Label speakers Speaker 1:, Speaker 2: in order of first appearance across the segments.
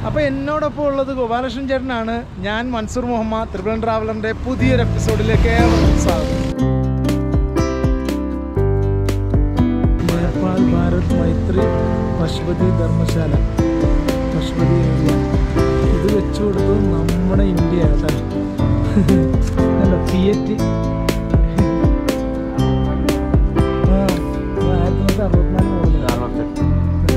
Speaker 1: അപ്പോൾ എന്നോടൊപ്പം ഉള്ളത് ഗോപാലകൃഷ്ണൻ ചേട്ടനാണ് ഞാൻ മൻസൂർ മുഹമ്മദ് ത്രിപുരൻ ട്രാവലറിൻ്റെ പുതിയൊരു എപ്പിസോഡിലേക്ക് ഏവർക്കും സ്വാഗതം നേപ്പാൾ ഭാരത് മൈത്രി പശുപതി ധർമ്മശാല പശുപതി ഏരിയ ഇത് വെച്ചു കൊടുത്തത് നമ്മുടെ ഇന്ത്യ കേട്ടോ അല്ല ഫിയറ്റ് ആ ആയിരത്തി തൊള്ളായിരത്തി അറുപത്തിനാല് മോഡല്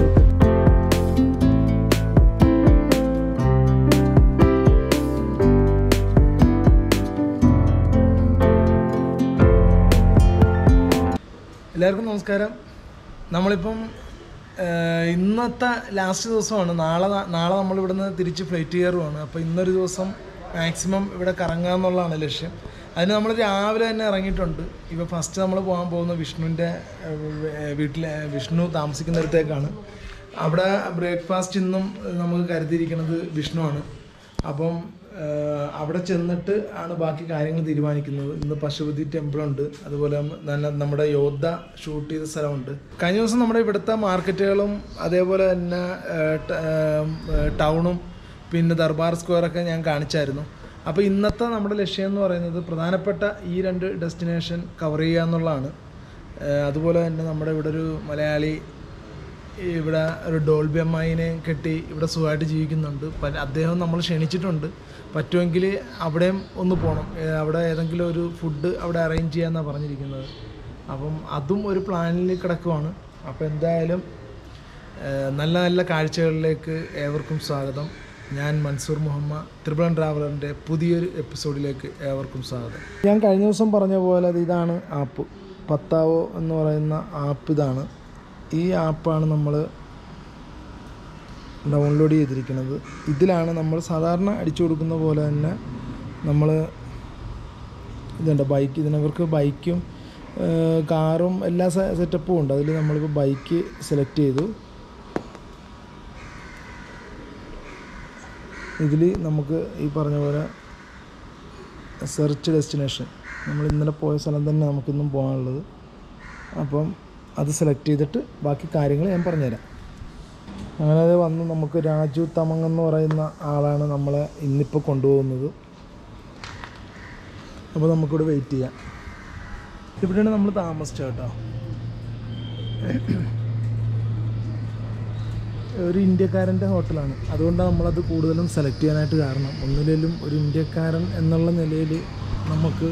Speaker 1: എല്ലാവർക്കും നമസ്കാരം നമ്മളിപ്പം ഏഹ്, ഇന്നത്തെ ലാസ്റ്റ് ദിവസമാണ് നാളെ നാളെ നമ്മൾ ഇവിടുന്ന് തിരിച്ച് ഫ്ലൈറ്റ് കയറുവാണ് അപ്പോൾ ഇന്നൊരു ദിവസം മാക്സിമം ഇവിടെ കറങ്ങുക എന്നുള്ളതാണ് ലക്ഷ്യം അതിന് നമ്മൾ രാവിലെ തന്നെ ഇറങ്ങിയിട്ടുണ്ട് ഇപ്പോൾ ഫസ്റ്റ് നമ്മൾ പോകാൻ പോകുന്ന വിഷ്ണുവിൻ്റെ വീട്ടിലെ വിഷ്ണു താമസിക്കുന്നിടത്തേക്കാണ് അവിടെ ബ്രേക്ക്ഫാസ്റ്റ് ഇന്നും നമുക്ക് കരുതിയിരിക്കുന്നത് വിഷ്ണുവാണ് അപ്പം ആഹ് അവിടെ ചെന്നിട്ട് ആണ് ബാക്കി കാര്യങ്ങൾ തീരുമാനിക്കുന്നത് ഇന്ന് പശുപതി ടെമ്പിൾ ഉണ്ട് അതുപോലെ തന്നെ നമ്മുടെ യോദ്ധ ഷൂട്ട് ചെയ്ത സ്ഥലമുണ്ട് കഴിഞ്ഞ ദിവസം നമ്മുടെ ഇവിടുത്തെ മാർക്കറ്റുകളും അതേപോലെ തന്നെ ആഹ് ട- ആഹ് ടൗണും പിന്നെ ദർബാർ സ്ക്വയറൊക്കെ ഞാൻ കാണിച്ചായിരുന്നു അപ്പോൾ ഇന്നത്തെ നമ്മുടെ ലക്ഷ്യം എന്ന് പറയുന്നത് പ്രധാനപ്പെട്ട ഈ രണ്ട് ഡെസ്റ്റിനേഷൻ കവർ ചെയ്യുക എന്നുള്ളതാണ് ആഹ് അതുപോലെ തന്നെ നമ്മുടെ ഇവിടെ ഒരു മലയാളി ഇവിടെ ഒരു ഡോൾബി അമ്മായിനെ കെട്ടി ഇവിടെ സുഖമായിട്ട് ജീവിക്കുന്നുണ്ട് പ- അദ്ദേഹം നമ്മൾ ക്ഷണിച്ചിട്ടുണ്ട് പറ്റുമെങ്കിൽ അവിടെയും ഒന്ന് പോകണം ഏ, അവിടെ ഏതെങ്കിലും ഒരു ഫുഡ് അവിടെ അറേഞ്ച് ചെയ്യാമെന്നാണ് പറഞ്ഞിരിക്കുന്നത് അപ്പം അതും ഒരു പ്ലാനിൽ കിടക്കുവാണ് അപ്പോൾ എന്തായാലും ഏ, നല്ല നല്ല കാഴ്ചകളിലേക്ക് ഏവർക്കും സ്വാഗതം ഞാൻ മൻസൂർ മുഹമ്മദ് ത്രിപുരൻ ട്രാവലറിൻ്റെ പുതിയൊരു എപ്പിസോഡിലേക്ക് ഏവർക്കും സ്വാഗതം ഞാൻ കഴിഞ്ഞ ദിവസം പറഞ്ഞ പോലെ അത് ഇതാണ് ആപ്പ് പത്താവോ എന്ന് പറയുന്ന ആപ്പ് ഇതാണ് ഈ ആപ്പാണ് നമ്മൾ ഡൗൺലോഡ് ചെയ്തിരിക്കുന്നത് ഇതിലാണ് നമ്മൾ സാധാരണ അടിച്ചു കൊടുക്കുന്ന പോലെ തന്നെ നമ്മൾ ഇതുണ്ട് ബൈക്ക് ഇതിനവർക്ക് ബൈക്കും ഏഹ്, കാറും എല്ലാ സെ- സെറ്റപ്പും ഉണ്ട് അതിൽ നമ്മളിപ്പോൾ ബൈക്ക് സെലക്ട് ചെയ്തു ഇതിൽ നമുക്ക് ഈ പറഞ്ഞ പോലെ സെർച്ച് ഡെസ്റ്റിനേഷൻ നമ്മൾ ഇന്നലെ പോയ സ്ഥലം തന്നെ നമുക്കിന്നും പോകാനുള്ളത് അപ്പം അത് സെലക്ട് ചെയ്തിട്ട് ബാക്കി കാര്യങ്ങൾ ഞാൻ പറഞ്ഞുതരാം അങ്ങനെ അത് വന്ന് നമുക്ക് രാജു തമങ് എന്ന് പറയുന്ന ആളാണ് നമ്മളെ ഇന്നിപ്പോൾ കൊണ്ടുപോകുന്നത് അപ്പോൾ നമുക്കിവിടെ വെയിറ്റ് ചെയ്യാം ഇവിടെയാണ് നമ്മൾ താമസിച്ചത് കേട്ടോ ഒരു ഇന്ത്യക്കാരൻ്റെ ഹോട്ടലാണ് അതുകൊണ്ടാണ് നമ്മളത് കൂടുതലും സെലക്ട് ചെയ്യാനായിട്ട് കാരണം ഒന്നിലും ഒരു ഇന്ത്യക്കാരൻ എന്നുള്ള നിലയിൽ നമുക്ക്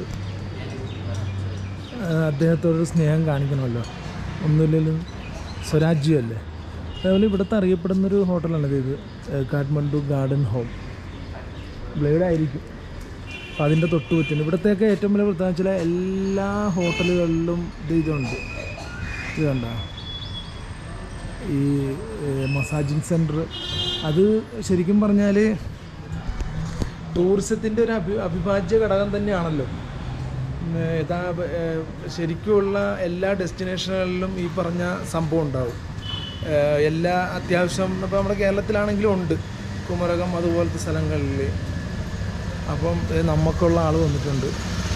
Speaker 1: ആ, അദ്ദേഹത്തോടൊരു സ്നേഹം കാണിക്കണമല്ലോ ഒന്നുമില്ലെങ്കിലും സ്വരാജ്യമല്ലേ അതേപോലെ ഇവിടുത്തെ അറിയപ്പെടുന്നൊരു ഹോട്ടലാണ് ഇത് ഏ, കാഠ്മണ്ഡു ഗാർഡൻ ഹോം ബ്ലേഡ് ആയിരിക്കും അപ്പം അതിൻ്റെ തൊട്ട് പറ്റുന്നു ഇവിടത്തെയൊക്കെ ഏറ്റവും വലിയ പ്രധാനം വെച്ചാൽ എല്ലാ ഹോട്ടലുകളിലും ഇത് ഇതുണ്ട് ഇത് കണ്ട ഈ മസാജിങ് സെൻറ്റർ അത് ശരിക്കും പറഞ്ഞാൽ ടൂറിസത്തിൻ്റെ ഒരു അഭി അവിഭാജ്യ ഘടകം തന്നെയാണല്ലോ ഉം, യഥാ ഏഹ്, ശരിക്കുമുള്ള എല്ലാ ഡെസ്റ്റിനേഷനുകളിലും ഈ പറഞ്ഞ സംഭവം ഉണ്ടാവും ഏഹ്, എല്ലാ അത്യാവശ്യം ഇപ്പോൾ നമ്മുടെ കേരളത്തിലാണെങ്കിലും ഉണ്ട് കുമരകം അതുപോലത്തെ സ്ഥലങ്ങളിൽ അപ്പം ഏഹ്, നമുക്കുള്ള ആൾ വന്നിട്ടുണ്ട്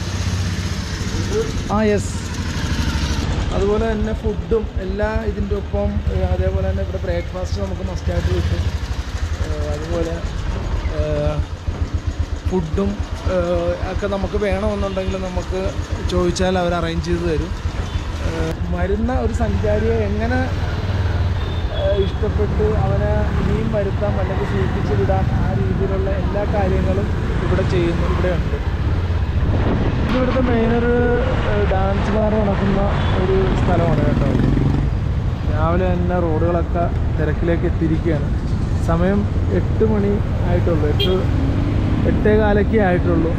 Speaker 1: ആ യെസ് അതുപോലെ തന്നെ ഫുഡും എല്ലാ ഇതിൻ്റെ ഒപ്പം ഏഹ്, അതേപോലെ തന്നെ ഇവിടെ ബ്രേക്ക്ഫാസ്റ്റ് നമുക്ക് മസ്റ്റായിട്ട് കിട്ടും ഏഹ്, അതുപോലെ ഏഹ്, ഫുഡും ഏഹ്, ഒക്കെ നമുക്ക് വേണമെന്നുണ്ടെങ്കിൽ നമുക്ക് ചോദിച്ചാൽ അവർ അറേഞ്ച് ചെയ്ത് തരും ഏഹ്, വരുന്ന ഒരു സഞ്ചാരിയെ എങ്ങനെ ഏഹ്, ഇഷ്ടപ്പെട്ട് അവനെ ഇനിയും വരുത്താം അല്ലെങ്കിൽ സൂക്ഷിച്ച് വിടാം ആ രീതിയിലുള്ള എല്ലാ കാര്യങ്ങളും ഇവിടെ ചെയ്യുന്നു ഇവിടെ ഉണ്ട് ഇവിടുത്തെ മെയിനൊരു ഡാൻസ് ബാർ നടക്കുന്ന ഒരു സ്ഥലമാണ് കേട്ടോ രാവിലെ തന്നെ റോഡുകളൊക്കെ തിരക്കിലേക്ക് എത്തിയിരിക്കുകയാണ് സമയം എട്ട് മണി ആയിട്ടുള്ളൂ എട്ട് എട്ടേ കാലൊക്കെ ആയിട്ടുള്ളൂ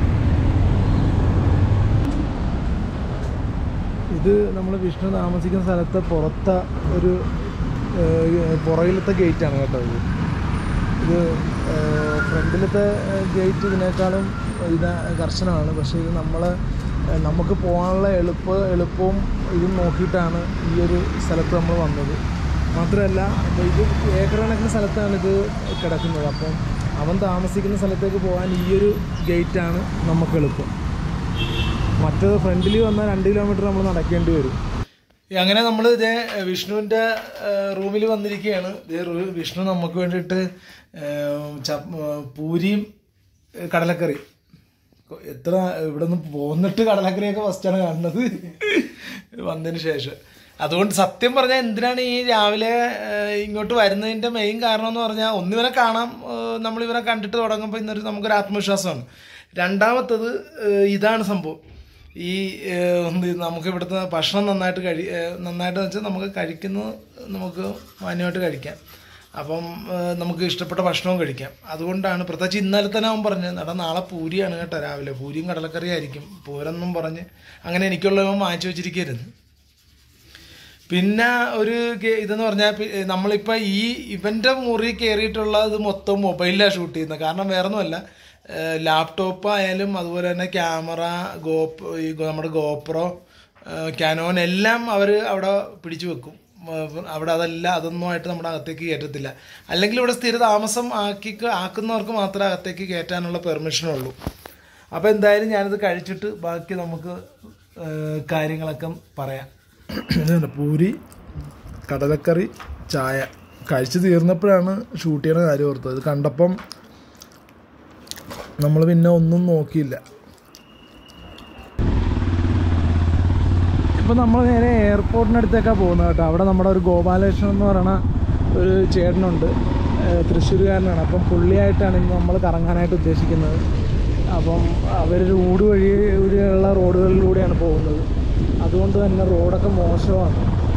Speaker 1: ഇത് നമ്മൾ വിഷ്ണു താമസിക്കുന്ന സ്ഥലത്തെ പുറത്തെ ഒരു ഏഹ്, പുറകിലത്തെ ഗേറ്റാണ് കേട്ടോ ഇത് ഇത് ഏഹ്, ഫ്രണ്ടിലത്തെ ഗേറ്റ് ഇതിനേക്കാളും ഇത് കർശനമാണ് പക്ഷേ ഇത് നമ്മൾ നമുക്ക് പോകാനുള്ള എളുപ്പ എളുപ്പവും ഇതും നോക്കിയിട്ടാണ് ഈ ഒരു സ്ഥലത്ത് നമ്മൾ വന്നത് മാത്രമല്ല അപ്പോൾ ഇത് ഏക്കർ കണക്കിന് സ്ഥലത്താണ് ഇത് കിടക്കുന്നത് അപ്പം അവൻ താമസിക്കുന്ന സ്ഥലത്തേക്ക് പോകാൻ ഈ ഒരു ഗേറ്റാണ് നമുക്ക് എളുപ്പം മറ്റേത് ഫ്രണ്ടിൽ വന്നാൽ രണ്ട് കിലോമീറ്റർ നമ്മൾ നടക്കേണ്ടി വരും അങ്ങനെ നമ്മൾ ഇതേ വിഷ്ണുവിൻ്റെ റൂമിൽ വന്നിരിക്കുകയാണ് ഇതേ റൂ- വിഷ്ണു നമുക്ക് വേണ്ടിയിട്ട് ഏഹ്, ചപ്പ് ഏഹ്, പൂരിയും ഏഹ്, കടലക്കറി കൊ- എത്ര ഇവിടെ നിന്ന് പോന്നിട്ട് കടലക്കറിയൊക്കെ ഫസ്റ്റാണ് കാണുന്നത് വന്നതിന് ശേഷം അതുകൊണ്ട് സത്യം പറഞ്ഞാൽ എന്തിനാണ് ഈ രാവിലെ ഏഹ്, ഇങ്ങോട്ട് വരുന്നതിൻ്റെ മെയിൻ കാരണം എന്ന് പറഞ്ഞാൽ ഒന്നിവനെ കാണാം ഏഹ്, നമ്മൾ ഇവനെ കണ്ടിട്ട് തുടങ്ങുമ്പോൾ ഇന്നൊരു നമുക്കൊരു ആത്മവിശ്വാസമാണ് രണ്ടാമത്തത് ഏഹ്, ഇതാണ് സംഭവം ഈ ഏഹ്, എന്ത് നമുക്ക് ഇവിടുത്തെ ഭക്ഷണം നന്നായിട്ട് കഴി ഏഹ്, നന്നായിട്ട് വെച്ചാൽ നമുക്ക് കഴിക്കുന്നത് നമുക്ക് മാന്യമായിട്ട് കഴിക്കാം അപ്പം ഏഹ്, നമുക്ക് ഇഷ്ടപ്പെട്ട ഭക്ഷണവും കഴിക്കാം അതുകൊണ്ടാണ് പ്രത്യേകിച്ച് ഇന്നലെ തന്നെ അവൻ പറഞ്ഞത് നട നാളെ പൂരിയാണ് കേട്ടോ രാവിലെ പൂരിയും കടലക്കറി ആയിരിക്കും പൂരെന്നും പറഞ്ഞ് അങ്ങനെ എനിക്കുള്ളവൻ വാങ്ങിച്ചു വെച്ചിരിക്കരുത് പിന്നെ ഒരു ഗെ- ഇതെന്ന് പറഞ്ഞാൽ പി- നമ്മളിപ്പോൾ ഈ ഇവൻ്റെ മുറി കയറിയിട്ടുള്ളത് മൊത്തം മൊബൈലിലാണ് ഷൂട്ട് ചെയ്യുന്നത് കാരണം വേറെ ഒന്നുമല്ല ലാപ്ടോപ്പ് ആയാലും അതുപോലെ തന്നെ ക്യാമറ ഗോപ്പ് ഈ ഗോ- നമ്മുടെ ഗോപ്രോ ക്യാനോൻ എല്ലാം അവർ അവിടെ പിടിച്ചു വെക്കും ഏഹ് അവിടെ അതെല്ലാം അതൊന്നുമായിട്ട് നമ്മുടെ അകത്തേക്ക് കയറ്റത്തില്ല അല്ലെങ്കിൽ ഇവിടെ സ്ഥിര താമസം ആക്കി ആക്കുന്നവർക്ക് മാത്രമേ അകത്തേക്ക് കയറ്റാനുള്ള പെർമിഷനുള്ളൂ അപ്പോൾ എന്തായാലും ഞാനിത് കഴിച്ചിട്ട് ബാക്കി നമുക്ക് ഏഹ് കാര്യങ്ങളൊക്കെ പറയാം ഇതുണ്ട് പൂരി കടലക്കറി ചായ കഴിച്ച് തീർന്നപ്പോഴാണ് ഷൂട്ട് ചെയ്യണ കാര്യം ഓർത്തത് ഇത് കണ്ടപ്പം നമ്മൾ പിന്നെ ഒന്നും നോക്കിയില്ല ഇപ്പം നമ്മൾ നേരെ എയർപോർട്ടിനടുത്തേക്കാണ് പോകുന്നത് കേട്ടോ അവിടെ നമ്മുടെ ഒരു ഗോപാലകൃഷ്ണൻ എന്ന് പറയുന്ന ഒരു ചേട്ടനുണ്ട് ഏഹ് തൃശ്ശൂരുകാരനാണ് അപ്പം പുള്ളിയായിട്ടാണ് ഇന്ന് നമ്മൾ കറങ്ങാനായിട്ട് ഉദ്ദേശിക്കുന്നത് അപ്പം അവരൊരു ഊട് വഴി വഴിയുള്ള റോഡുകളിലൂടെയാണ് പോകുന്നത് അതുകൊണ്ട് തന്നെ റോഡൊക്കെ മോശമാണ്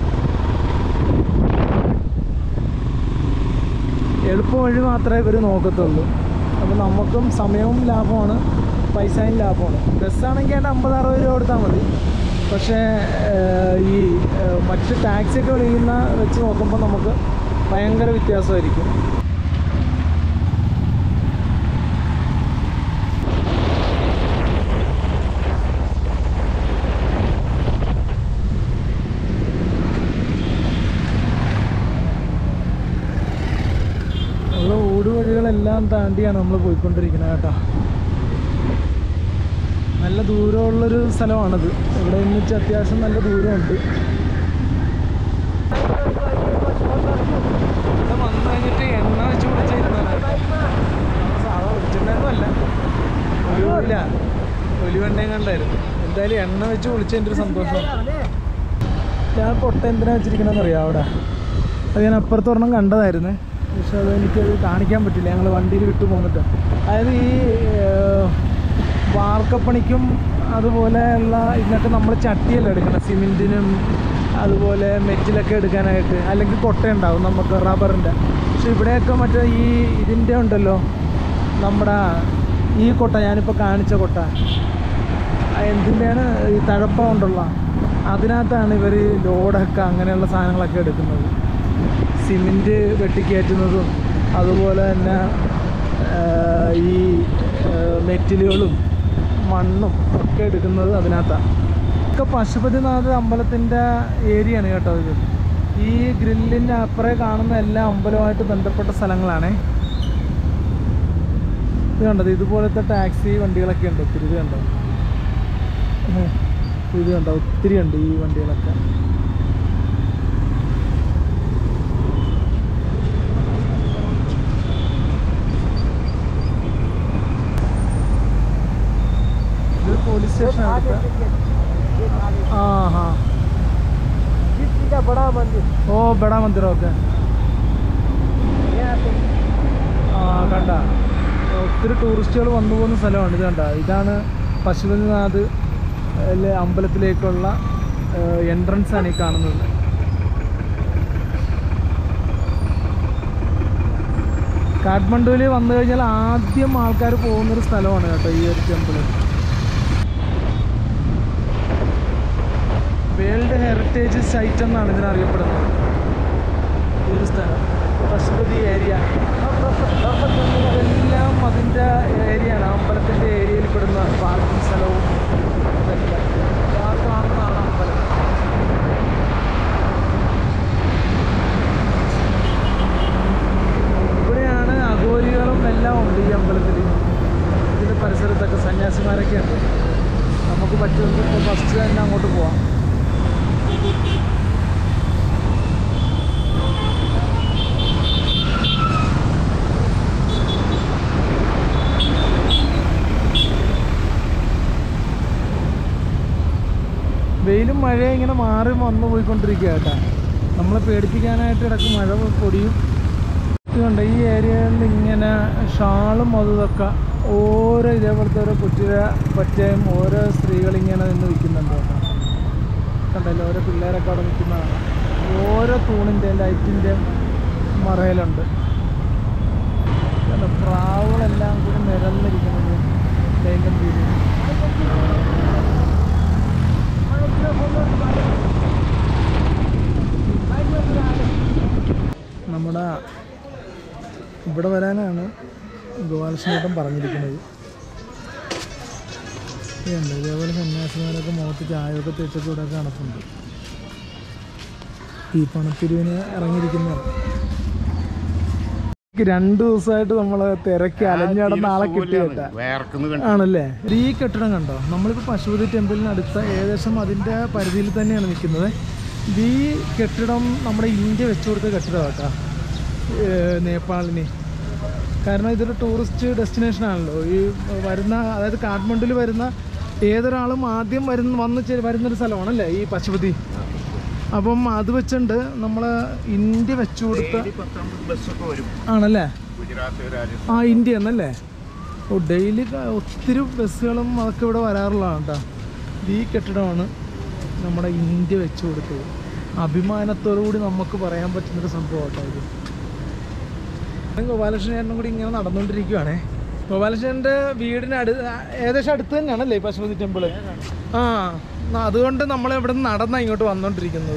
Speaker 1: എളുപ്പ വഴി മാത്രമേ ഇവർ നോക്കത്തുള്ളൂ അപ്പോൾ നമുക്കും സമയവും ലാഭമാണ് പൈസയും ലാഭമാണ് ബസ്സാണെങ്കിൽ അതിൻ്റെ അമ്പത് അറുപത് രൂപ കൊടുത്താൽ മതി പക്ഷേ ഏഹ്, ഈ ഏഹ്, മറ്റ് ടാക്സിയൊക്കെ വിളിക്കുന്ന വെച്ച് നോക്കുമ്പോൾ നമുക്ക് ഭയങ്കര വ്യത്യാസമായിരിക്കും ഉള്ള ഊടുവഴികളെല്ലാം താണ്ടിയാണ് നമ്മൾ പോയിക്കൊണ്ടിരിക്കുന്നത് കേട്ടോ നല്ല ദൂരമുള്ളൊരു സ്ഥലമാണിത് ഇവിടെ നിന്ന് വെച്ചാൽ അത്യാവശ്യം നല്ല ദൂരമുണ്ട് ഇവിടെ വന്നു കഴിഞ്ഞിട്ട് എണ്ണ വെച്ച് കുടിച്ചിരുന്നതാണ് സാധാ ഒഴിച്ചിട്ടുണ്ടായിരുന്നല്ല ഒലിവില്ല ഒലിവെണ്ണയും കണ്ടായിരുന്നു എന്തായാലും എണ്ണ വെച്ച് കുളിച്ചതിൻ്റെ ഒരു സന്തോഷമാണ് ഞാൻ കൊട്ട എന്തിനാ വെച്ചിരിക്കണമെന്ന് അറിയാം അവിടെ അത് ഞാൻ അപ്പുറത്ത് ഒരെണ്ണം കണ്ടതായിരുന്നു പക്ഷെ അത് എനിക്കത് കാണിക്കാൻ പറ്റില്ല ഞങ്ങൾ വണ്ടിയിൽ വിട്ടു പോന്നിട്ട് അതായത് ഈ ഏഹ്, വാർക്കപ്പണിക്കും അതുപോലെയുള്ള ഇതിനൊക്കെ നമ്മൾ ചട്ടിയല്ല എടുക്കണം സിമെൻറ്റിനും അതുപോലെ മെറ്റിലൊക്കെ എടുക്കാനായിട്ട് അല്ലെങ്കിൽ കൊട്ട ഉണ്ടാവും നമുക്ക് റബ്ബറിൻ്റെ പക്ഷെ ഇവിടെയൊക്കെ മറ്റേ ഈ ഇതിൻ്റെ ഉണ്ടല്ലോ നമ്മുടെ ഈ കൊട്ട ഞാനിപ്പോൾ കാണിച്ച കൊട്ട ആ എന്തിൻ്റെയാണ് ഈ തഴപ്പ കൊണ്ടുള്ള അതിനകത്താണ് ഇവർ ലോഡൊക്കെ അങ്ങനെയുള്ള സാധനങ്ങളൊക്കെ എടുക്കുന്നത് സിമെൻറ്റ് വെട്ടിക്കയറ്റുന്നതും അതുപോലെ തന്നെ ആ, ഈ ആ, മെറ്റിലുകളും മണ്ണും ഒക്കെ എടുക്കുന്നത് അതിനകത്താണ് ഒക്കെ പശുപതിനാഥ് അമ്പലത്തിൻ്റെ ഏരിയയാണ് കേട്ടോ ഇത് ഈ ഗ്രില്ലിൻ്റെ അപ്പുറേ കാണുന്ന എല്ലാ അമ്പലവുമായിട്ട് ബന്ധപ്പെട്ട സ്ഥലങ്ങളാണേ ഇത് കണ്ടത് ഇതുപോലത്തെ ടാക്സി വണ്ടികളൊക്കെ ഉണ്ട് ഒത്തിരി ഇത് കണ്ടോ ഉം. ഇത് കണ്ടോ ഒത്തിരി ഉണ്ട് ഈ വണ്ടികളൊക്കെ ഇത് പോലീസ് സ്റ്റേഷൻ ആ ഹാ
Speaker 2: का बड़ा मंदिर
Speaker 1: ഓ ബഡാ മന്ദിരം ഒക്കെ
Speaker 2: यहाँ पे
Speaker 1: ആ കണ്ട ഒത്തിരി ടൂറിസ്റ്റുകൾ വന്നു പോകുന്ന സ്ഥലമാണ് ഇത് കണ്ട ഇതാണ് പശുപതിനാഥ് ലെ അമ്പലത്തിലേക്കുള്ള എൻട്രൻസ് ആണ് ഈ കാണുന്നത് കാഠ്മണ്ഡുവിൽ വന്നു കഴിഞ്ഞാൽ ആദ്യം ആൾക്കാർ പോകുന്നൊരു സ്ഥലമാണ് കേട്ടോ ഈ ഒരു ടെമ്പിൾ വേൾഡ് ഹെറിറ്റേജ് സൈറ്റ് എന്നാണ് ഇതിനറിയപ്പെടുന്നത് ഈ ഒരു സ്ഥലം പശുപതി ഏരിയ എല്ലാം അതിൻ്റെ ഏരിയയാണ് അമ്പലത്തിൻ്റെ ഏരിയയിൽ പെടുന്ന പാർക്കിംഗ് സ്ഥലവും ഇതൊക്കെ ആ കാണുന്നതാണ് അമ്പലം ഇവിടെയാണ് അഘോരികളും എല്ലാം ഉണ്ട് ഈ അമ്പലത്തിൽ ഇതിൻ്റെ പരിസരത്തൊക്കെ സന്യാസിമാരൊക്കെ ഉണ്ട് നമുക്ക് പറ്റുമെങ്കിൽ ഇപ്പോൾ ഫസ്റ്റ് തന്നെ അങ്ങോട്ട് പോവാം മഴ ഇങ്ങനെ മാറി വന്നു പോയിക്കൊണ്ടിരിക്കുക കേട്ടാ നമ്മളെ പേടിപ്പിക്കാനായിട്ട് ഇടയ്ക്ക് മഴ പൊടിയും ഇതുകൊണ്ട് ഈ ഏരിയയിൽ ഇങ്ങനെ ഷാളും അതുതൊക്കെ ഓരോ ഇതേപോലത്തെ ഓരോ കുറ്റിര പറ്റയും ഓരോ സ്ത്രീകൾ ഇങ്ങനെ നിന്ന് വിൽക്കുന്നുണ്ട് കേട്ടോ കണ്ടല്ലോ ഓരോ പിള്ളേരൊക്കെ അവിടെ നിൽക്കുന്നതാണ് ഓരോ തൂണിൻ്റെ ലൈറ്റിൻ്റെ മറയിലുണ്ട് കണ്ടോ പ്രാവുകളെല്ലാം കൂടി നിരന്നിരിക്കുന്നത് ലൈൻകം വീതി നമ്മുടെ ഇവിടെ വരാനാണ് ഗോപാലകൃഷ്ണേട്ടൻ പറഞ്ഞിരിക്കുന്നത് ഇതുണ്ട് ഇതേപോലെ സന്യാസിമാരൊക്കെ മുഖത്ത് ചായയൊക്കെ തേച്ചൊക്കെ ഇവിടെയൊക്കെ നടപ്പുണ്ട് ഈ പണത്തിരുവിന് ഇറങ്ങിയിരിക്കുന്നതാണ് രണ്ട് ദിവസമായിട്ട് നമ്മൾ തിരക്കി അലഞ്ഞടന്ന ആളെ കിട്ടിയിട്ട
Speaker 3: വേർക്കുന്നു കണ്ടു
Speaker 1: ആണല്ലേ ഇത് ഈ കെട്ടിടം കണ്ടോ നമ്മളിപ്പോൾ പശുപതി ടെമ്പിളിന് അടുത്ത ഏകദേശം അതിൻ്റെ പരിധിയിൽ തന്നെയാണ് നിൽക്കുന്നത് ഇത് ഈ കെട്ടിടം നമ്മുടെ ഇന്ത്യ വെച്ചു കൊടുത്ത കെട്ടിടം കേട്ടോ നേപ്പാളിന് കാരണം ഇതൊരു ടൂറിസ്റ്റ് ഡെസ്റ്റിനേഷൻ ആണല്ലോ ഈ വരുന്ന അതായത് കാഠ്മണ്ഡിൽ വരുന്ന ഏതൊരാളും ആദ്യം വരുന്ന വന്ന് ചെ- വരുന്നൊരു സ്ഥലമാണല്ലേ ഈ പശുപതി അപ്പം അത് വെച്ചുണ്ട് നമ്മൾ ഇന്ത്യ വെച്ചു കൊടുത്ത
Speaker 3: പത്തൊമ്പത് ബസ്സൊക്കെ വരും
Speaker 1: ആണല്ലേ
Speaker 3: ഗുജറാത്ത് രാജസ്ഥാൻ
Speaker 1: ആ ഇന്ത്യ എന്നല്ലേ ഓ ഡെയിലി ഒത്തിരി ബസ്സുകളും അതൊക്കെ ഇവിടെ വരാറുള്ളതാണ് കേട്ടോ ഈ കെട്ടിടമാണ് നമ്മുടെ ഇന്ത്യ വെച്ച് കൊടുത്തത് അഭിമാനത്തോടു കൂടി നമുക്ക് പറയാൻ പറ്റുന്നൊരു സംഭവം കേട്ടോ ഇത് ഞാൻ ഗോപാലകൃഷ്ണനും കൂടി ഇങ്ങനെ നടന്നുകൊണ്ടിരിക്കുവാണേ ഗോപാലകൃഷ്ണൻ്റെ വീടിന് അടു ഏകദേശം അടുത്ത് തന്നെയാണല്ലേ ഈ പശുപതി ടെമ്പിള് ആ ന- അതുകൊണ്ട് നമ്മൾ ഇവിടെ നിന്ന് നടന്നാ ഇങ്ങോട്ട് വന്നുകൊണ്ടിരിക്കുന്നത്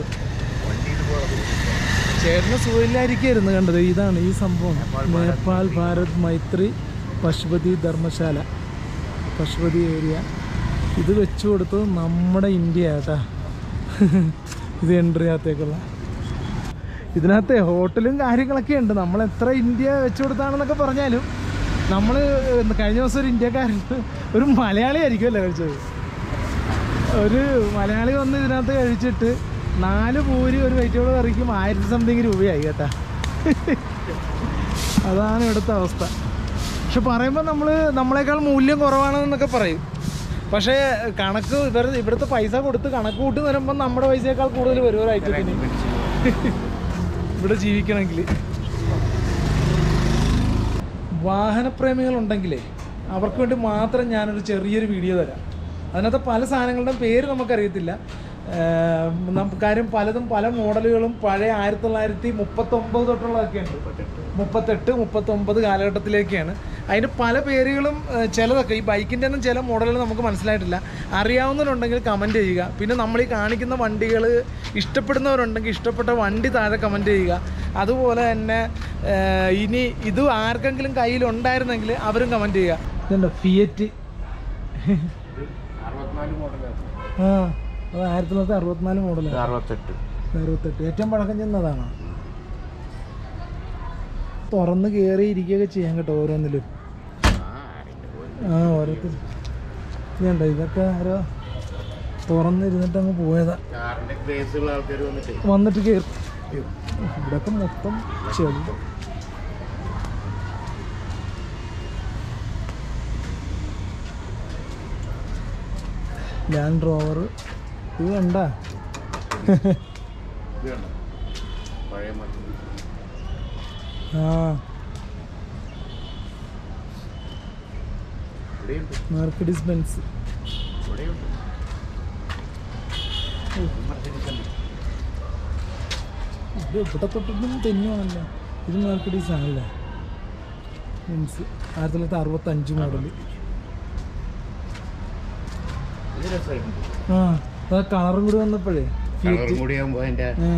Speaker 1: ചേട്ടന് സുഖമില്ലായിരിക്കായിരുന്നു കണ്ടത് ഇതാണ് ഈ സംഭവം നേപ്പാൾ ഭാരത് മൈത്രി പശുപതി ധർമ്മശാല പശുപതി ഏരിയ ഇത് വെച്ചു കൊടുത്തത് നമ്മുടെ ഇന്ത്യ കേട്ടാ ഇത് എൻട്രി അകത്തേക്കുള്ള ഇതിനകത്തെ ഹോട്ടലും കാര്യങ്ങളൊക്കെ ഉണ്ട് നമ്മൾ എത്ര ഇന്ത്യ വെച്ചു കൊടുത്താണെന്നൊക്കെ പറഞ്ഞാലും നമ്മൾ കഴിഞ്ഞ ദിവസം ഒരു ഇന്ത്യക്കാരൻ ഒരു മലയാളി ആയിരിക്കുമല്ലോ കഴിച്ചത് ഒരു മലയാളി വന്ന് ഇതിനകത്ത് കഴിച്ചിട്ട് നാല് പൂരി ഒരു വെജിറ്റബിൾ കറിക്കും ആയിരത്തി സംതിങ് രൂപയായി കേട്ടാ അതാണ് ഇവിടുത്തെ അവസ്ഥ പക്ഷെ പറയുമ്പോൾ നമ്മൾ നമ്മളെക്കാൾ മൂല്യം കുറവാണെന്നൊക്കെ പറയും പക്ഷേ കണക്ക് ഇവർ ഇവിടുത്തെ പൈസ കൊടുത്ത് കണക്ക് കൂട്ടി വരുമ്പോൾ നമ്മുടെ പൈസയേക്കാൾ കൂടുതൽ വരും ഒരു ഐറ്റത്തിന് ഇവിടെ ജീവിക്കണമെങ്കിൽ വാഹനപ്രേമികളുണ്ടെങ്കിലേ അവർക്ക് വേണ്ടി മാത്രം ഞാനൊരു ചെറിയൊരു വീഡിയോ തരാം അതിനകത്ത് പല സാധനങ്ങളുടെയും പേര് നമുക്കറിയത്തില്ല ഏർ നം- കാര്യം പലതും പല മോഡലുകളും പഴയ ആയിരത്തി തൊള്ളായിരത്തി മുപ്പത്തൊമ്പത് തൊട്ടുള്ളതൊക്കെ ഉണ്ട് മുപ്പത്തെട്ട് മുപ്പത്തൊമ്പത് കാലഘട്ടത്തിലേക്കാണ് അതിൻ്റെ പല പേരുകളും ഏർ ചിലതൊക്കെ ഈ ബൈക്കിൻ്റെ ഒന്നും ചില മോഡലുകൾ നമുക്ക് മനസ്സിലായിട്ടില്ല അറിയാവുന്നവരുണ്ടെങ്കിൽ കമൻറ്റ് ചെയ്യുക പിന്നെ നമ്മൾ ഈ കാണിക്കുന്ന വണ്ടികൾ ഇഷ്ടപ്പെടുന്നവരുണ്ടെങ്കിൽ ഇഷ്ടപ്പെട്ട വണ്ടി താഴെ കമൻറ്റ് ചെയ്യുക അതുപോലെ തന്നെ ഏർ ഇനി ഇത് ആർക്കെങ്കിലും കയ്യിലുണ്ടായിരുന്നെങ്കിൽ അവരും കമൻറ്റ് ചെയ്യുക ഇതുണ്ടോ ഫിയറ്റ്
Speaker 3: അറുപത്തിനാല് മോഡലാണ്
Speaker 1: ആ അത് ആയിരത്തി തൊള്ളായിരത്തി അറുപത്തിനാല് മോഡലാണ്
Speaker 3: അറുപത്തെട്ട്
Speaker 1: അറുപത്തെട്ട് ഏറ്റവും പഴക്കം ചെന്നതാണ് തുറന്ന് കയറി ഇരിക്കുകയൊക്കെ ചെയ്യാൻ കേട്ടോ ഓരോന്നിലും ആ ഓരോരുത്തർ ഇതുണ്ടോ ഇതൊക്കെ ആരോ തുറന്നിരുന്നിട്ട് അങ്ങ് പോയതാ
Speaker 3: കാറിന്റെ ക്രേസുള്ള ആൾക്കാർ വന്നിട്ട്
Speaker 1: വന്നിട്ട് കയറി ഇവിടൊക്കെ മൊത്തം ചെളി ലാൻഡ് റോവർ ഇത് കണ്ട
Speaker 3: ഇത് കണ്ടോ പഴയ മതി
Speaker 1: ആ
Speaker 3: ഇവിടെയുണ്ട്
Speaker 1: മെർക്കഡീസ് ബെൻസ്
Speaker 3: ഇവിടെയുണ്ട് മെർസിഡീസ് ഉണ്ട്.
Speaker 1: ഇത് ഇവിടെ തൊട്ടിട്ടും തെന്നുവാണല്ലോ ഇത് മെർക്കഡീസ് ആണല്ലേ ബെൻസ് ആയിരത്തി തൊള്ളായിരത്തി അറുപത്തഞ്ച് മോഡല്
Speaker 3: ഇത് രസമായിട്ടുണ്ട്
Speaker 1: ആ ആ കളറും കൂടി വന്നപ്പോഴേ
Speaker 3: കളറും കൂടി ആകുമ്പോ അതിന്റെ
Speaker 1: ആ.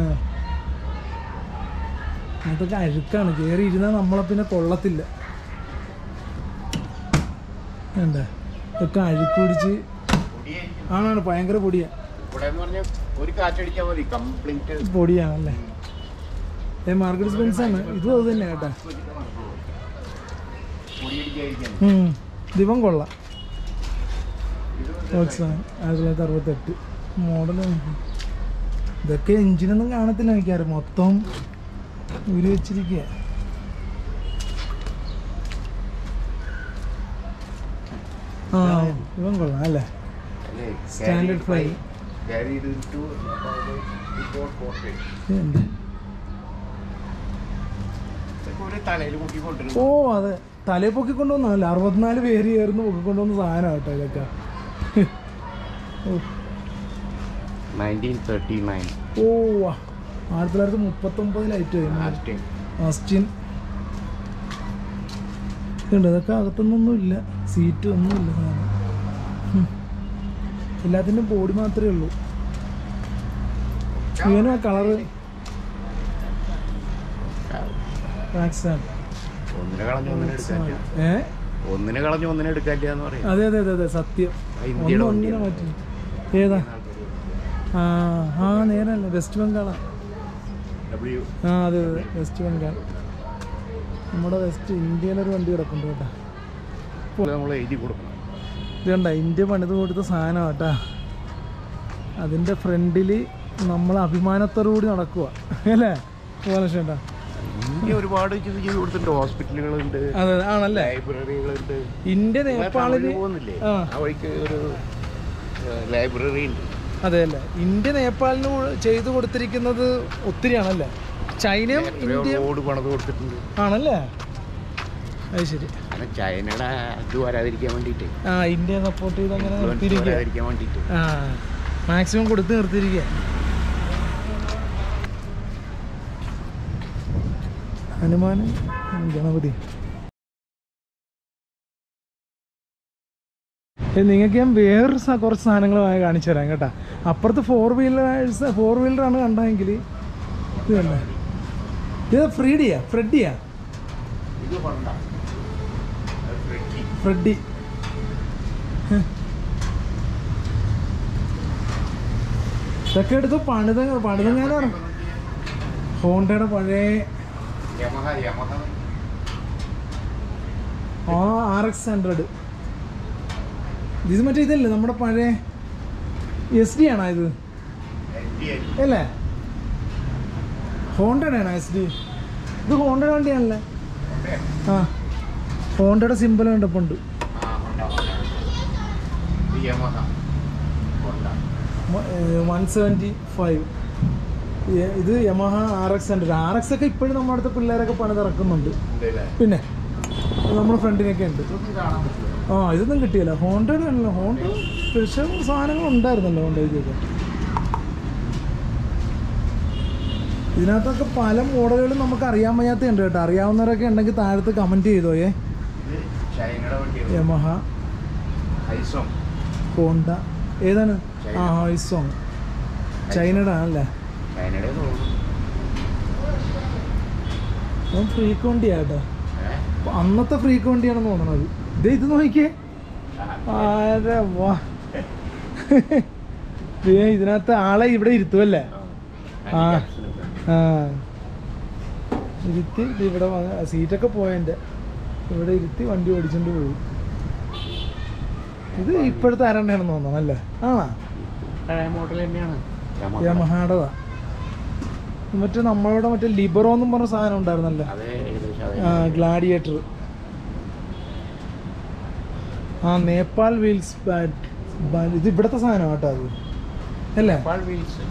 Speaker 1: അതൊക്കെ അഴുക്കാണ് കയറി ഇരുന്നാൽ നമ്മളെ പിന്നെ കൊള്ളത്തില്ല വേണ്ട ഇതൊക്കെ അഴുക്ക് പിടിച്ച്
Speaker 3: പൊടിയായിരിക്കും.
Speaker 1: ആണാണ് ഭയങ്കര പൊടിയാ
Speaker 3: ഇവിടെ എന്ന് പറഞ്ഞാൽ ഒരു കാറ്റടിച്ചാൽ മതി കംപ്ലീറ്റ്
Speaker 1: പൊടിയാണല്ലേ ഏ മാർക്കറ്റ് സ്പെൻസ് ആണ് ഇതും അത് തന്നെ കേട്ടാ
Speaker 3: പൊടിയടിക്കാതിരിക്കാൻ
Speaker 1: ഉം. ദിവം കൊള്ളാം ഫോക്സ് ആയിരത്തി തൊള്ളായിരത്തി അറുപത്തെട്ട് മോഡൽ ഇതൊക്കെ എഞ്ചിനൊന്നും കാണത്തില്ല മിക്കാറും മൊത്തം ഊരി വെച്ചിരിക്കുക ആ ഇവൻ കൊള്ളാം അല്ലേ standard fly
Speaker 3: carried into report portrait.
Speaker 1: ഇതെന്ത്?
Speaker 3: ഇതൊക്കെ ഒരു തലയിൽ മുക്കി കൊണ്ടിരുന്നു
Speaker 1: ഓ അതെ തലയിൽ പൊക്കി കൊണ്ടുവന്നല്ല അറുപത്തിനാല് പേര് ചേർന്ന് പൊക്കി കൊണ്ടുവന്ന സാധനം കേട്ടോ ഇതൊക്കെ ഓ
Speaker 3: നയൻറ്റീൻ തേർട്ടി നയൻ
Speaker 1: ഓ ആയിരത്തി തൊള്ളായിരത്തി മുപ്പത്തൊമ്പതിലായിട്ട്
Speaker 3: ലാസ്റ്റ് ടൈം
Speaker 1: ആസ്റ്റിൻ ഇതുണ്ട് ഇതൊക്കെ അകത്തൊന്നും ഇല്ല സീറ്റ് ഒന്നുമില്ല സാധനം ഉം. എല്ലാത്തിൻ്റെയും ബോഡി മാത്രമേ ഉള്ളൂ ഇവനും ആ കളറ് ട്രാക്സാണ്
Speaker 3: ഒന്നിനെ കളഞ്ഞ് ഒന്നിനെ എടുക്കാല്ല
Speaker 1: ഏ
Speaker 3: ഒന്നിനെ കളഞ്ഞ് ഒന്നിനെ എടുക്കാല്ല എന്ന് പറയും
Speaker 1: അതെ അതെ അതെ അതെ സത്യം
Speaker 3: ഇന്ത്യയുടെ
Speaker 1: ഒന്നും ഒന്നിനെ
Speaker 3: വണ്ടിയാണ്.
Speaker 1: മാറ്റി ഏതാ ആ ആ നേരല്ല വെസ്റ്റ് ബംഗാളാ
Speaker 3: ഡബ്ല്യു
Speaker 1: ആ അതെ അതെ വെസ്റ്റ് ബംഗാൾ നമ്മുടെ വെസ്റ്റ് ഇന്ത്യയിലൊരു വണ്ടി കിടപ്പുണ്ട് കേട്ടാ
Speaker 3: നമ്മൾ എഴുതി കൊടുക്കണം
Speaker 1: ഇത് കണ്ട ഇന്ത്യ പണിത് കൊടുത്ത സാധനം കേട്ടാ അതിൻ്റെ ഫ്രണ്ടിൽ നമ്മൾ അഭിമാനത്തോടു കൂടി നടക്കുക അല്ലേ സുഭാലക്ഷ്മേട്ടാ
Speaker 3: ഇന്ത്യ ഒരുപാട് ഇത് ചെയ്ത് കൊടുത്തിട്ടുണ്ട് ഹോസ്പിറ്റലുകളുണ്ട്
Speaker 1: അതെ ആണല്ലേ
Speaker 3: ലൈബ്രറികളുണ്ട്
Speaker 1: ഇന്ത്യ
Speaker 3: നിങ്ങൾ
Speaker 1: നേപ്പാളിൽ
Speaker 3: തമിഴിൽ പോകുന്നില്ലേ
Speaker 1: ആ.
Speaker 3: ആ വഴിക്ക് ഒരു ലൈബ്രറി ഉണ്ട്
Speaker 1: അതെ അല്ലേ ഇന്ത്യ നേപ്പാളിന് കൊ- ചെയ്തു കൊടുത്തിരിക്കുന്നത് ഒത്തിരിയാണല്ലേ ചൈനയും
Speaker 3: എത്രയോ
Speaker 1: ഇന്ത്യയും
Speaker 3: റോഡ് പണിത് കൊടുത്തിട്ടുണ്ട്
Speaker 1: ആണല്ലേ അത് ശരി
Speaker 3: കാരണം ചൈനയുടെ ഇത് വരാതിരിക്കാൻ വേണ്ടിയിട്ട്
Speaker 1: ആ ഇന്ത്യ സപ്പോർട്ട് ചെയ്ത് അങ്ങനെ
Speaker 3: influence
Speaker 1: നിർത്തിയിരിക്കുക
Speaker 3: വരാതിരിക്കാൻ വേണ്ടിയിട്ട്
Speaker 1: ആ മാക്സിമം കൊടുത്ത് നിർത്തിയിരിക്കുക ഹനുമാൻ ഗണപതി ഏ, നിങ്ങൾക്ക് ഞാൻ വേറൊരു സ- കുറച്ച് സാധനങ്ങൾ വാങ്ങി കാണിച്ചു തരാം കേട്ടാ അപ്പുറത്ത് ഫോർ വീലർ ഫോർ വീലറാണ് കണ്ടെങ്കിൽ ഇത് തന്നെ ഇത് ഫ്രീഡിയാ ഫ്രെഡിയാ
Speaker 3: ഇത് കൊണ്ട
Speaker 1: ഫ്രെഡി ഹ്. ഇതൊക്കെ എടുത്ത് പണിത പണിതങ്ങാനാണ് ഹോണ്ടയുടെ പഴയ
Speaker 3: യമഹ യമഹ
Speaker 1: ആ ആർ എക്സ് ഹൺഡ്രഡ് ഇത് മറ്റേ ഇതല്ലേ നമ്മുടെ പഴയ എസ് ഡി ആണോ ഇത് അല്ലേ ഹോണ്ടയുടെ ആണോ എസ് ഡി ഇത് ഹോണ്ടയുടെ വണ്ടിയാണല്ലേ ആ ഹോണ്ടയുടെ സിമ്പിൾ കണ്ടപ്പോണ്ട്
Speaker 3: ആ കൊണ്ട ഇത് യമഹ കൊണ്ട
Speaker 1: വൺ സെവൻറ്റി ഫൈവ് ഇത് Yamaha R X hundred R X ഒക്കെ ഇപ്പോഴും നമ്മുടെ അടുത്ത പിള്ളേരൊക്കെ പണിതിറക്കുന്നുണ്ട്
Speaker 3: ഉണ്ടല്ലേ
Speaker 1: പിന്നെ നമ്മുടെ ഫ്രണ്ടിനൊക്കെ ഉണ്ട്
Speaker 3: ഇതൊന്നും കാണാൻ പറ്റില്ല
Speaker 1: ആ ഇതൊന്നും കിട്ടിയില്ല ഹോണ്ടയുടെ ആണല്ലോ ഹോണ്ട സ്പെഷ്യൽ സാധനങ്ങൾ ഉണ്ടായിരുന്നല്ലോ ഹോണ്ടയ്ക്കൊക്കെ ഇതിനകത്തൊക്കെ പല മോഡലുകളും നമുക്ക് അറിയാൻ വയ്യാത്ത ഉണ്ട് കേട്ടോ അറിയാവുന്നവരൊക്കെ ഉണ്ടെങ്കിൽ താഴത്ത് കമൻറ്റ് ചെയ്തോയേ
Speaker 3: ഇത് ചൈനയുടെ വണ്ടിയാണ്
Speaker 1: യമഹ
Speaker 3: ഐസോം
Speaker 1: ഹോണ്ട ഏതാണ് ആ ഹൈസോങ് ചൈനയുടെ ആണല്ലേ
Speaker 3: ചൈനയുടെ തോന്നുന്നു
Speaker 1: അപ്പം ഫ്രീക്ക് വണ്ടിയാ കേട്ടോ
Speaker 3: ഏ?
Speaker 1: അപ്പൊ അന്നത്തെ ഫ്രീക്ക് വണ്ടിയാണെന്ന് തോന്നണത് ദേ ഇത് നോക്കിയേ ആരെ വാ ദേ ഇതിനകത്ത് ആളെ ഇവിടെ ഇരുത്തുമല്ലേ
Speaker 3: ആ.
Speaker 1: ആ.
Speaker 3: Anti-capsule.
Speaker 1: ആ ഇരുത്തി ദേ ഇവിടെ വന്ന് സീറ്റൊക്കെ പോയതിൻ്റെ ഇവിടെ ഇരുത്തി വണ്ടി ഓടിച്ചോണ്ട് പോകും ഇത് ഇപ്പോഴത്തെ ആരണ്ടാണെന്ന് തോന്നണം അല്ലേ ആണോ
Speaker 3: പഴയ മോഡൽ തന്നെയാണ് യമഹ.
Speaker 1: യമഹാടതാ മറ്റേ നമ്മളുടെ മറ്റേ ലിബറോ എന്നും പറഞ്ഞ സാധനം ഉണ്ടായിരുന്നല്ലോ
Speaker 3: അതെ ഏകദേശം അതെ
Speaker 1: ആ ഗ്ലാഡിയേറ്റർ ആ നേപ്പാൾ വീൽസ് ഇത് ഇവിടുത്തെ സാധനം കേട്ടോ അത് അല്ലേ
Speaker 3: നേപ്പാൾ വീൽസ്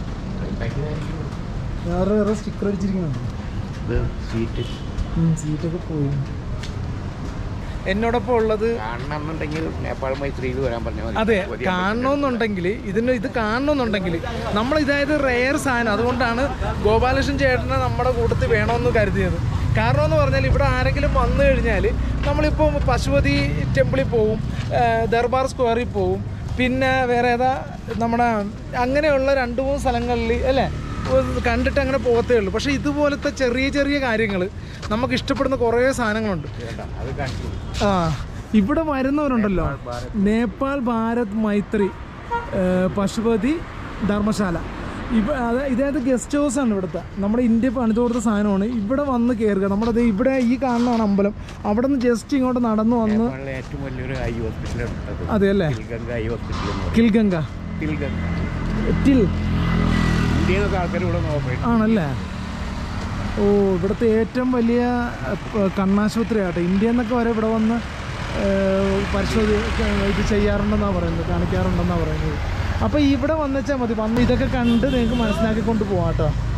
Speaker 1: വേറെ വേറെ സ്റ്റിക്കർ അടിച്ചിരിക്കുന്നുണ്ട്
Speaker 3: ഇത് സീറ്റ്
Speaker 1: സീറ്റൊക്കെ പോയി എന്നോടൊപ്പം ഉള്ളത്
Speaker 3: കാണണമെന്നുണ്ടെങ്കിൽ നേപ്പാൾ മൈത്രിയിൽ വരാൻ പറഞ്ഞാൽ മതി
Speaker 1: അതെ
Speaker 3: മതി.
Speaker 1: കാണണമെന്നുണ്ടെങ്കിൽ ഇതിന് ഇത് കാണണമെന്നുണ്ടെങ്കിൽ നമ്മൾ ഇതായത് റെയർ സാധനം അതുകൊണ്ടാണ് ഗോപാലകൃഷ്ണൻ ചേട്ടനെ നമ്മുടെ കൂട്ടത്തിൽ വേണമെന്ന് കരുതിയത് കാരണം എന്ന് പറഞ്ഞാൽ ഇവിടെ ആരെങ്കിലും വന്നു കഴിഞ്ഞാൽ നമ്മളിപ്പോൾ പശുപതി ടെമ്പിളിൽ പോവും ആ, ദർബാർ സ്ക്വയറിൽ പോവും പിന്നെ വേറെ ഏതാ നമ്മുടെ അങ്ങനെയുള്ള രണ്ട് മൂന്ന് സ്ഥലങ്ങളിൽ അല്ലേ ഒന്ന് കണ്ടിട്ട് അങ്ങനെ പോകത്തേ ഉള്ളൂ പക്ഷേ ഇതുപോലത്തെ ചെറിയ ചെറിയ കാര്യങ്ങൾ നമുക്ക് ഇഷ്ടപ്പെടുന്ന കുറേ സാധനങ്ങളുണ്ട്
Speaker 3: വേണ്ട, അത് കാണിച്ചു
Speaker 1: ആ ഇവിടെ വരുന്നവരുണ്ടല്ലോ നേപ്പാൾ ഭാരത് മൈത്രി ഏ, പശുപതി ധർമ്മശാല ഇവ അത് ഇതായത് ഗസ്റ്റ് ഹൗസ് ആണ് ഇവിടുത്തെ നമ്മുടെ ഇന്ത്യ പണിത് കൊടുത്ത സാധനമാണ് ഇവിടെ വന്ന് കയറുക നമ്മുടെ ദേ ഇവിടെ ഈ കാണുന്നതാണ് അമ്പലം അവിടെ നിന്ന് ജസ്റ്റ് ഇങ്ങോട്ട് നടന്നു വന്ന്
Speaker 3: നേപ്പാളിലെ ഏറ്റവും വലിയൊരു ഐ ഹോസ്പിറ്റലാണ് ഉള്ളത്
Speaker 1: അതെ അല്ലേ
Speaker 3: കിൽഗംഗ ഐ ഹോസ്പിറ്റൽ എന്ന് പറയും
Speaker 1: കിൽഗംഗ
Speaker 3: കിൽഗംഗ
Speaker 1: ടിൽ
Speaker 3: ഇന്ത്യയിൽ നിന്നൊക്കെ ആൾക്കാർ ഇവിടെ ഓപ്പറേറ്റ്
Speaker 1: ആണല്ലേ ഓ ഇവിടുത്തെ ഏറ്റവും വലിയ ഏ, കണ്ണാശുപത്രി ആട്ടെ ഇന്ത്യയിൽ നിന്നൊക്കെ വരെ ഇവിടെ വന്ന് ഏ, പരിശോധി ഇത് ചെയ്യാറുണ്ടെന്നാണ് പറയുന്നത് കാണിക്കാറുണ്ടെന്നാണ് പറയുന്നത് അപ്പോൾ ഇവിടെ വന്നുവെച്ചാൽ മതി വന്ന് ഇതൊക്കെ കണ്ട് നിങ്ങൾക്ക് മനസ്സിലാക്കി കൊണ്ട് പോവാം കേട്ടോ